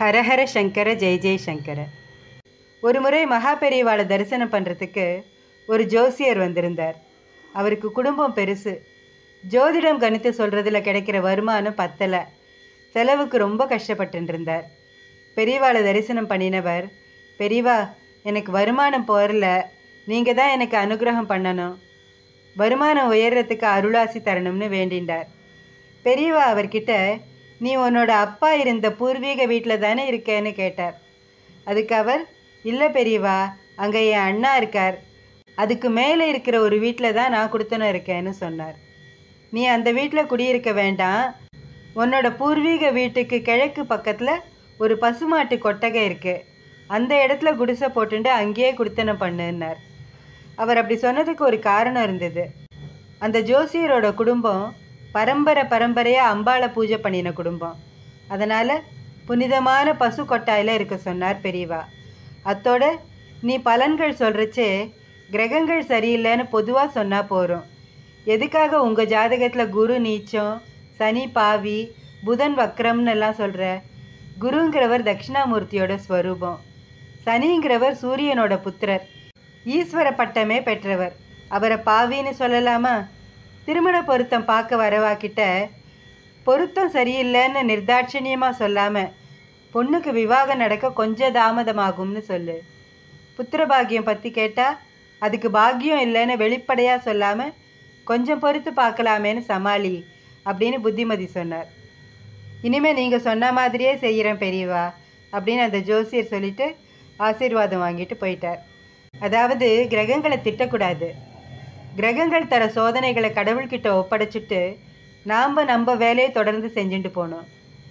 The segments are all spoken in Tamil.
ஹரஹர சங்கர ஜெய ஜெய சங்கர ஒரு முறை மகா பெரியவாளை தரிசனம் பண்ணுறதுக்கு ஒரு ஜோசியர் வந்திருந்தார் அவருக்கு குடும்பம் பெருசு ஜோதிடம் கணித்து சொல்கிறதுல கிடைக்கிற வருமானம் பத்தலை செலவுக்கு ரொம்ப கஷ்டப்பட்டு இருந்தார் பெரியவாளை தரிசனம் பண்ணினவர் பெரியவா எனக்கு வருமானம் போரல நீங்கள் தான் எனக்கு அனுகிரகம் பண்ணணும் வருமானம் உயர்றதுக்கு அருளாசி தரணும்னு வேண்டிண்டார் பெரியவா அவர்கிட்ட நீ உன்னோட அப்பா இருந்த பூர்வீக வீட்டில் தானே இருக்கேன்னு கேட்டார் அதுக்கு அவர் இல்லை பெரியவா அங்கே என் அண்ணா இருக்கார் அதுக்கு மேலே இருக்கிற ஒரு வீட்டில் தான் நான் கொடுத்தனும் இருக்கேன்னு சொன்னார் நீ அந்த வீட்டில் குடியிருக்க வேண்டாம் உன்னோட பூர்வீக வீட்டுக்கு கிழக்கு பக்கத்தில் ஒரு பசுமாட்டு கொட்டகை இருக்குது அந்த இடத்துல குடிசை போட்டுட்டு அங்கேயே குடித்தனம் பண்ணுன்னார் அவர் அப்படி சொன்னதுக்கு ஒரு காரணம் இருந்தது அந்த ஜோசியரோட குடும்பம் பரம்பரை பரம்பரையாக அம்பாளை பூஜை பண்ணின குடும்பம் அதனால் புனிதமான பசு கொட்டாயில் இருக்க சொன்னார் பெரியவா அத்தோட நீ பலன்கள் சொல்கிறச்சே கிரகங்கள் சரியில்லைன்னு பொதுவாக சொன்னால் போகிறோம் எதுக்காக உங்கள் ஜாதகத்தில் குரு நீச்சம் சனி பாவி புதன் வக்ரம்னு எல்லாம் சொல்கிற குருங்கிறவர் தட்சிணாமூர்த்தியோட ஸ்வரூபம் சனிங்கிறவர் சூரியனோட புத்திரர் ஈஸ்வர பட்டமே பெற்றவர் அவரை பாவின்னு சொல்லலாமா திருமண பொருத்தம் பார்க்க வரவாக்கிட்ட பொருத்தம் சரியில்லைன்னு நிர்தாட்சணியமாக சொல்லாமல் பொண்ணுக்கு விவாகம் நடக்க கொஞ்சம் தாமதமாகும்னு சொல்லு புத்திர பாக்கியம் பற்றி கேட்டால் அதுக்கு பாக்கியம் இல்லைன்னு வெளிப்படையாக சொல்லாமல் கொஞ்சம் பொறுத்து பார்க்கலாமேன்னு சமாளி அப்படின்னு புத்திமதி சொன்னார் இனிமேல் நீங்கள் சொன்ன மாதிரியே செய்கிறேன் பெரியவா அப்படின்னு அந்த ஜோசியர் சொல்லிட்டு ஆசீர்வாதம் வாங்கிட்டு போயிட்டார் அதாவது கிரகங்களை திட்டக்கூடாது கிரகங்கள் தர சோதனைகளை கடவுள்கிட்ட ஒப்படைச்சிட்டு நாம் நம்ம வேலையை தொடர்ந்து செஞ்சுட்டு போனோம்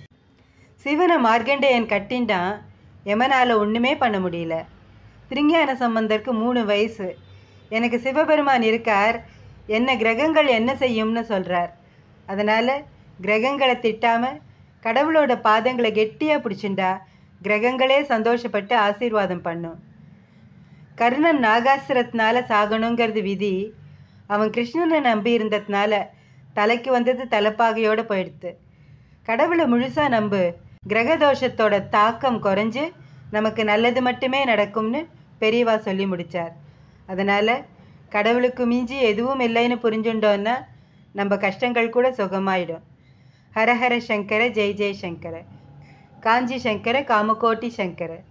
சிவனை மார்க்கண்டேயன் கட்டின்டான் எமனால் ஒன்றுமே பண்ண முடியல திருஞான சம்பந்தருக்கு மூணு வயசு எனக்கு சிவபெருமான் இருக்கார் என்ன கிரகங்கள் என்ன செய்யும்னு சொல்கிறார் அதனால் கிரகங்களை திட்டாமல் கடவுளோட பாதங்களை கெட்டியாக பிடிச்சிண்டா கிரகங்களே சந்தோஷப்பட்டு ஆசீர்வாதம் பண்ணும் கர்ணன் நாகாசுரத்தினால சாகணுங்கிறது விதி அவன் கிருஷ்ணனை நம்பி இருந்ததுனால தலைக்கு வந்தது தலைப்பாகையோடு போயிடுத்து கடவுளை முழுசாக நம்பு கிரகதோஷத்தோட தாக்கம் குறைஞ்சு நமக்கு நல்லது மட்டுமே நடக்கும்னு பெரியவா சொல்லி முடித்தார் அதனால் கடவுளுக்கு மிஞ்சி எதுவும் இல்லைன்னு புரிஞ்சுட்டோன்னா நம்ம கஷ்டங்கள் கூட சுகமாயிடும் ஹரஹர சங்கர ஜெய் ஜெய் சங்கர காஞ்சி சங்கர காமகோட்டி சங்கர